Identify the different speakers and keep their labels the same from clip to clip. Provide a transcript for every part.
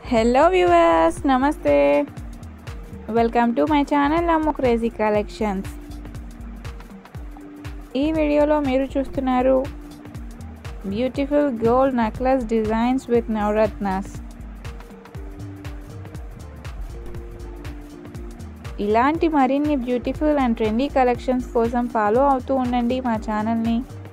Speaker 1: hello viewers నమస్తే welcome to my channel Ammu crazy collections ఈ వీడియోలో మీరు చూస్తున్నారు beautiful gold necklace designs with నవరత్నాస్ ఇలాంటి మరిన్ని బ్యూటిఫుల్ అండ్ ట్రెండీ కలెక్షన్స్ కోసం ఫాలో అవుతూ ఉండండి మా ఛానల్ని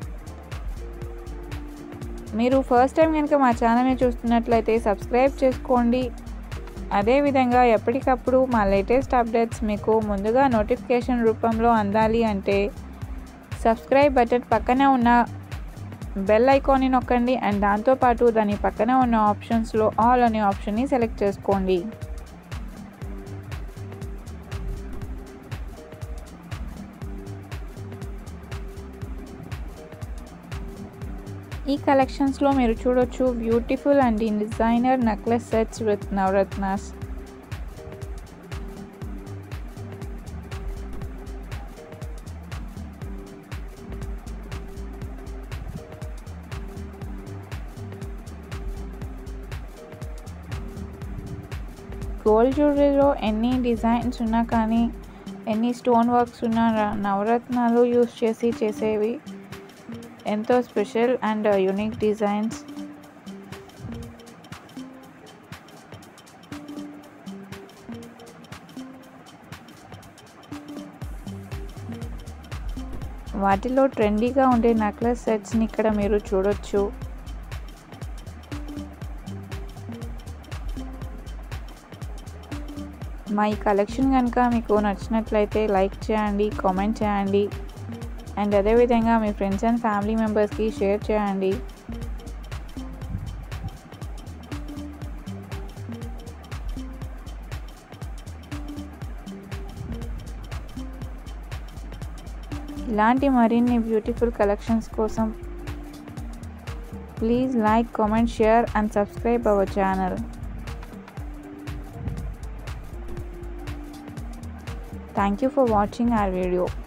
Speaker 1: మీరు ఫస్ట్ టైం కనుక మా ఛానల్ని చూస్తున్నట్లయితే సబ్స్క్రైబ్ చేసుకోండి అదేవిధంగా ఎప్పటికప్పుడు మా లేటెస్ట్ అప్డేట్స్ మీకు ముందుగా నోటిఫికేషన్ రూపంలో అందాలి అంటే సబ్స్క్రైబ్ బటన్ పక్కన ఉన్న బెల్ ఐకాన్ని నొక్కండి అండ్ దాంతోపాటు దాని పక్కన ఉన్న ఆప్షన్స్లో ఆల్ అనే ఆప్షన్ని సెలెక్ట్ చేసుకోండి ఈ కలెక్షన్స్లో మీరు చూడొచ్చు beautiful and designer necklace sets with నవరత్నాస్ గోల్డ్ జ్యువెలరీలో ఎన్ని డిజైన్స్ ఉన్నా కానీ ఎన్ని స్టోన్ వర్క్స్ ఉన్నా నవరత్నాలు యూస్ చేసి చేసేవి ఎంతో స్పెషల్ అండ్ యునిక్ డిజైన్స్ వాటిలో ట్రెండీగా ఉండే నెక్లెస్ సెట్స్ని ఇక్కడ మీరు చూడొచ్చు మా ఈ కలెక్షన్ కనుక మీకు నచ్చినట్లయితే లైక్ చేయండి కామెంట్ చేయండి అండ్ అదేవిధంగా మీ ఫ్రెండ్స్ అండ్ ఫ్యామిలీ మెంబర్స్కి షేర్ చేయండి ఇలాంటి మరిన్ని బ్యూటిఫుల్ కలెక్షన్స్ కోసం please like comment share and subscribe our channel thank you for watching our video